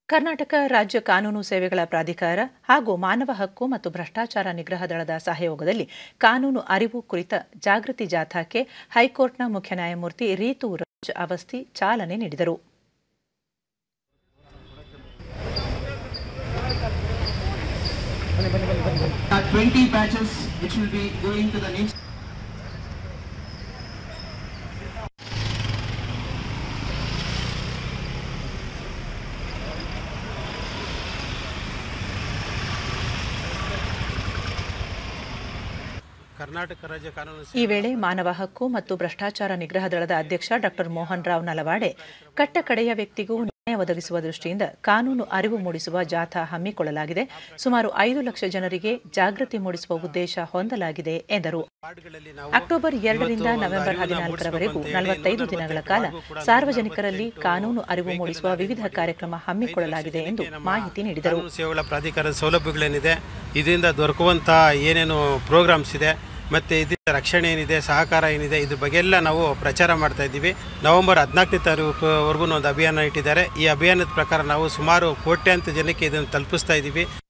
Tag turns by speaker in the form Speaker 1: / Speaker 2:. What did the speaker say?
Speaker 1: ಕರ್ನಾಟಕ ರಾಜ್ಯ ಕಾನೂನು ಸೇವೆಗಳ ಪ್ರಾಧಿಕಾರ ಹಾಗೂ ಮಾನವ ಹಕ್ಕು ಮತ್ತು ಭ್ರಷ್ಟಾಚಾರ ನಿಗ್ರಹ ದಳದ ಸಹಯೋಗದಲ್ಲಿ ಕಾನೂನು ಅರಿವು ಕುರಿತ ಜಾಗೃತಿ ಜಾಥಾಕ್ಕೆ ಹೈಕೋರ್ಟ್ನ ಮುಖ್ಯ ನ್ಯಾಯಮೂರ್ತಿ ರೀತು ರಾಜ್ ಅವಸ್ಥಿ ಚಾಲನೆ ನೀಡಿದರು
Speaker 2: are 20 batches which will be going to the next.
Speaker 3: Karnataka ರಾಜ್ಯ ಕಾನೂನು
Speaker 1: ಈ ವೇಳೆ ಮಾನವ ಹಕ್ಕು ಮತ್ತು ಭ್ರಷ್ಟಾಚಾರ ನಿಗ್ರಹ ದಳದ ಅಧ್ಯಕ್ಷ ಡಾ ಮೋಹನ್ ರಾವ್ ನಲವಾಡೆ ಕಟ್ಟಕಡೆಯ ವ್ಯಕ್ತಿಗೂ ನ್ಯಾಯ ಒದಗಿಸುವ ದೃಷ್ಟಿಯಿಂದ ಕಾನೂನು ಅರಿವು ಮೂಡಿಸುವ ಜಾಥಾ ಹಮ್ಮಿಕೊಳ್ಳಲಾಗಿದೆ ಸುಮಾರು ಐದು ಲಕ್ಷ ಜನರಿಗೆ ಜಾಗೃತಿ ಮೂಡಿಸುವ ಉದ್ದೇಶ ಹೊಂದಲಾಗಿದೆ ಎಂದರು
Speaker 3: ವಾರ್ಡ್ಗಳಲ್ಲಿ ನಾವು
Speaker 1: ಅಕ್ಟೋಬರ್ ಎರಡರಿಂದ
Speaker 3: ಇವತ್ತು ಒಂದು
Speaker 1: ನವೆಂಬರ್
Speaker 3: ಅರಿವನ್ನ
Speaker 1: ಹದಿನಾಲ್ಕರವರೆಗೂ
Speaker 3: ಮೂಡಿಸಬೇಕು ಅಂತ ಹೇಳಿ
Speaker 1: ನಲವತ್ತೈದು
Speaker 3: ಇನ್ನೂರ
Speaker 1: ದಿನಗಳ
Speaker 3: ನಲವತ್ತೈದು
Speaker 1: ಕಾಲ
Speaker 3: ಹಾಗೂ ಕೂಡ
Speaker 1: ಸಾರ್ವಜನಿಕರಲ್ಲಿ
Speaker 3: ನಲವತ್ತೈದು
Speaker 1: ಕಾನೂನು ಅರಿವು ಮೂಡಿಸುವ ವಿವಿಧ ಕಾರ್ಯಕ್ರಮ ಹಮ್ಮಿಕೊಳ್ಳಲಾಗಿದೆ ಎಂದು
Speaker 3: ನಮ್ಮ
Speaker 1: ಮಾಹಿತಿ ನೀಡಿದರು
Speaker 3: ಕಾನೂನು ಸೇವೆಗಳ ಪ್ರಾಧಿಕಾರದ ಸೌಲಭ್ಯಗಳೇನಿದೆ ಇದರಿಂದ ದೊರಕುವಂಥ ಏನೇನು ಪ್ರೋಗ್ರಾಮ್ಸ್ ಇದೆ ಮತ್ತು ಇದರಿಂದ ರಕ್ಷಣೆ ಏನಿದೆ ಸಹಕಾರ ಏನಿದೆ ಇದ್ರ ಬಗ್ಗೆ ಎಲ್ಲ ನಾವು ಪ್ರಚಾರ ಮಾಡ್ತಾ ಇದ್ದೀವಿ ನವೆಂಬರ್ ಹದಿನಾಲ್ಕನೇ ತಾರೀಕುವರೆಗೂ ಒಂದು ಅಭಿಯಾನ ಇಟ್ಟಿದ್ದಾರೆ ಈ ಅಭಿಯಾನದ ಪ್ರಕಾರ ನಾವು ಸುಮಾರು ಕೋಟ್ಯಾಂತರ ಜನಕ್ಕೆ ಇದನ್ನು ತಲುಪಿಸ್ತಾ ಇದ್ದೀವಿ